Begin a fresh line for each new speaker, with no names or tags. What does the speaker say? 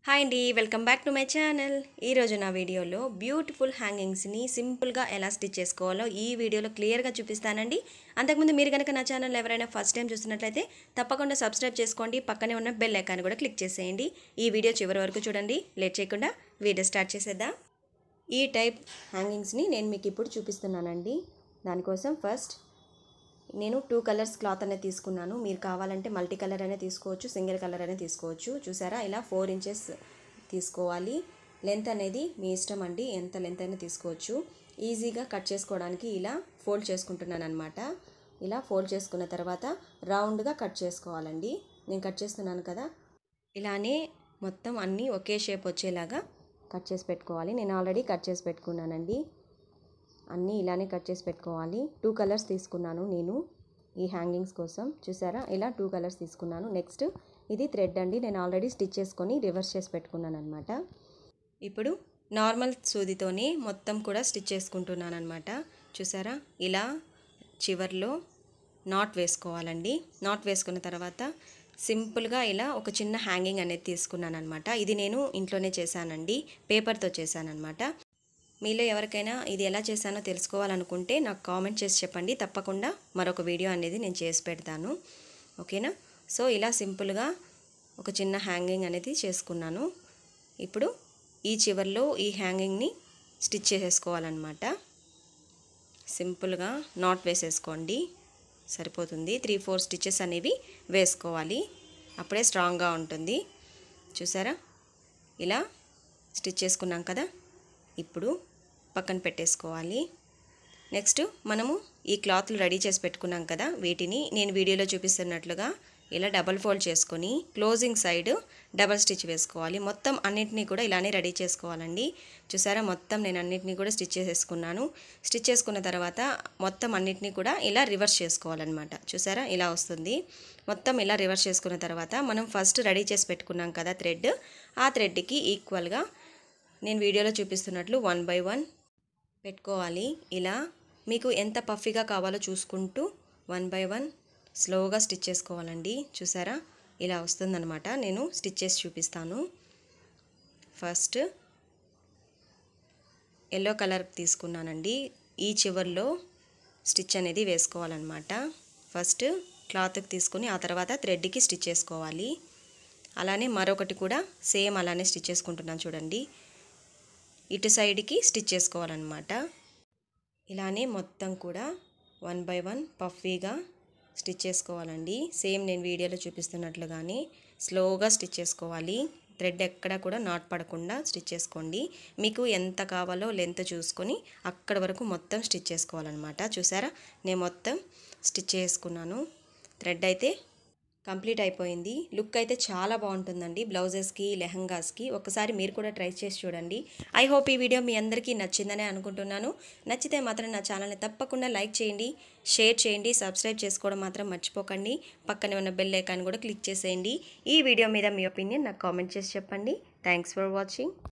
hi అండి welcome back to my channel ఈరోజు నా వీడియోలో బ్యూటిఫుల్ హ్యాంగింగ్స్ని సింపుల్గా ఎలా స్టిచ్ చేసుకోవాలో ఈ వీడియోలో క్లియర్గా చూపిస్తానండి అంతకుముందు మీరు కనుక నా ఛానల్ ఎవరైనా ఫస్ట్ టైం చూస్తున్నట్లయితే తప్పకుండా సబ్స్క్రైబ్ చేసుకోండి పక్కనే ఉన్న బెల్ ఐకాన్ కూడా క్లిక్ చేసేయండి ఈ వీడియో చివరి వరకు చూడండి లేట్ చేయకుండా వీడియో స్టార్ట్ చేసేద్దాం ఈ టైప్ హ్యాంగింగ్స్ని నేను మీకు ఇప్పుడు చూపిస్తున్నానండి దానికోసం ఫస్ట్ నేను టూ కలర్స్ క్లాత్ అనేది తీసుకున్నాను మీరు కావాలంటే మల్టీ కలర్ అనే తీసుకోవచ్చు సింగిల్ కలర్ అనే తీసుకోవచ్చు చూసారా ఇలా ఫోర్ ఇంచెస్ తీసుకోవాలి లెంత్ అనేది మీ ఇష్టం అండి ఎంత లెంత్ అయినా తీసుకోవచ్చు ఈజీగా కట్ చేసుకోవడానికి ఇలా ఫోల్డ్ చేసుకుంటున్నాను అనమాట ఇలా ఫోల్డ్ చేసుకున్న తర్వాత రౌండ్గా కట్ చేసుకోవాలండి నేను కట్ చేస్తున్నాను కదా ఇలానే మొత్తం అన్నీ ఒకే షేప్ వచ్చేలాగా కట్ చేసి పెట్టుకోవాలి నేను ఆల్రెడీ కట్ చేసి పెట్టుకున్నానండి అన్నీ ఇలానే కట్ చేసి పెట్టుకోవాలి టూ కలర్స్ తీసుకున్నాను నేను ఈ హ్యాంగింగ్స్ కోసం చూసారా ఇలా టూ కలర్స్ తీసుకున్నాను నెక్స్ట్ ఇది థ్రెడ్ అండి నేను ఆల్రెడీ స్టిచ్ చేసుకొని రివర్స్ చేసి పెట్టుకున్నాను అనమాట ఇప్పుడు నార్మల్ సూదితోనే మొత్తం కూడా స్టిచ్ చేసుకుంటున్నాను అనమాట చూసారా ఇలా చివర్లో నాట్ వేసుకోవాలండి నాట్ వేసుకున్న తర్వాత సింపుల్గా ఇలా ఒక చిన్న హ్యాంగింగ్ అనేది తీసుకున్నాను అనమాట ఇది నేను ఇంట్లోనే చేశానండి పేపర్తో చేశానమాట మీలో ఎవరికైనా ఇది ఎలా చేశానో తెలుసుకోవాలనుకుంటే నాకు కామెంట్ చేసి చెప్పండి తప్పకుండా మరొక వీడియో అనేది నేను చేసి పెడతాను ఓకేనా సో ఇలా సింపుల్గా ఒక చిన్న హ్యాంగింగ్ అనేది చేసుకున్నాను ఇప్పుడు ఈ చివర్లో ఈ హ్యాంగింగ్ని స్టిచ్ చేసేసుకోవాలన్నమాట సింపుల్గా నాట్ వేసేసుకోండి సరిపోతుంది త్రీ ఫోర్ స్టిచెస్ అనేవి వేసుకోవాలి అప్పుడే స్ట్రాంగ్గా ఉంటుంది చూసారా ఇలా స్టిచ్ చేసుకున్నాం కదా ఇప్పుడు పక్కన పెట్టేసుకోవాలి నెక్స్ట్ మనము ఈ క్లాత్లు రెడీ చేసి పెట్టుకున్నాం కదా వీటిని నేను వీడియోలో చూపిస్తున్నట్లుగా ఇలా డబల్ ఫోల్డ్ చేసుకొని క్లోజింగ్ సైడ్ డబల్ స్టిచ్ వేసుకోవాలి మొత్తం అన్నిటినీ కూడా ఇలానే రెడీ చేసుకోవాలండి చూసారా మొత్తం నేను అన్నిటినీ కూడా స్టిచ్ చేసేసుకున్నాను స్టిచ్ చేసుకున్న తర్వాత మొత్తం అన్నిటినీ కూడా ఇలా రివర్స్ చేసుకోవాలన్నమాట చూసారా ఇలా వస్తుంది మొత్తం ఇలా రివర్స్ చేసుకున్న తర్వాత మనం ఫస్ట్ రెడీ చేసి పెట్టుకున్నాం కదా థ్రెడ్ ఆ థ్రెడ్కి ఈక్వల్గా నేను వీడియోలో చూపిస్తున్నట్లు వన్ బై వన్ పెట్టుకోవాలి ఇలా మీకు ఎంత పఫీగా కావాలో చూసుకుంటూ వన్ బై వన్ స్లోగా స్టిచ్ చేసుకోవాలండి చూసారా ఇలా వస్తుందన్నమాట నేను స్టిచ్ చేసి చూపిస్తాను ఫస్ట్ ఎల్లో కలర్ తీసుకున్నానండి ఈ చివర్లో స్టిచ్ అనేది వేసుకోవాలన్నమాట ఫస్ట్ క్లాత్కి తీసుకొని ఆ తర్వాత థ్రెడ్కి స్టిచ్ చేసుకోవాలి అలానే మరొకటి కూడా సేమ్ అలానే స్టిచ్ చేసుకుంటున్నాను చూడండి ఇటు సైడ్కి స్టిచ్ చేసుకోవాలన్నమాట ఇలానే మొత్తం కూడా వన్ బై వన్ పఫీగా స్టిచ్ చేసుకోవాలండి సేమ్ నేను వీడియోలో చూపిస్తున్నట్లుగానే స్లోగా స్టిచ్ చేసుకోవాలి థ్రెడ్ ఎక్కడ కూడా నాట్ పడకుండా స్టిచ్ చేసుకోండి మీకు ఎంత కావాలో లెంత్ చూసుకొని అక్కడ వరకు మొత్తం స్టిచ్ చేసుకోవాలన్నమాట చూసారా నేను మొత్తం స్టిచ్ చేసుకున్నాను థ్రెడ్ అయితే కంప్లీట్ అయిపోయింది లుక్ అయితే చాలా బాగుంటుందండి బ్లౌజెస్కి లెహంగాస్కి ఒకసారి మీరు కూడా ట్రై చేసి చూడండి ఐ హోప్ ఈ వీడియో మీ అందరికీ నచ్చిందనే అనుకుంటున్నాను నచ్చితే మాత్రం నా ఛానల్ని తప్పకుండా లైక్ చేయండి షేర్ చేయండి సబ్స్క్రైబ్ చేసుకోవడం మాత్రం మర్చిపోకండి పక్కనే ఉన్న బెల్ ఐకాన్ కూడా క్లిక్ చేసేయండి ఈ వీడియో మీద మీ ఒపీనియన్ నాకు కామెంట్ చేసి చెప్పండి థ్యాంక్స్ ఫర్ వాచింగ్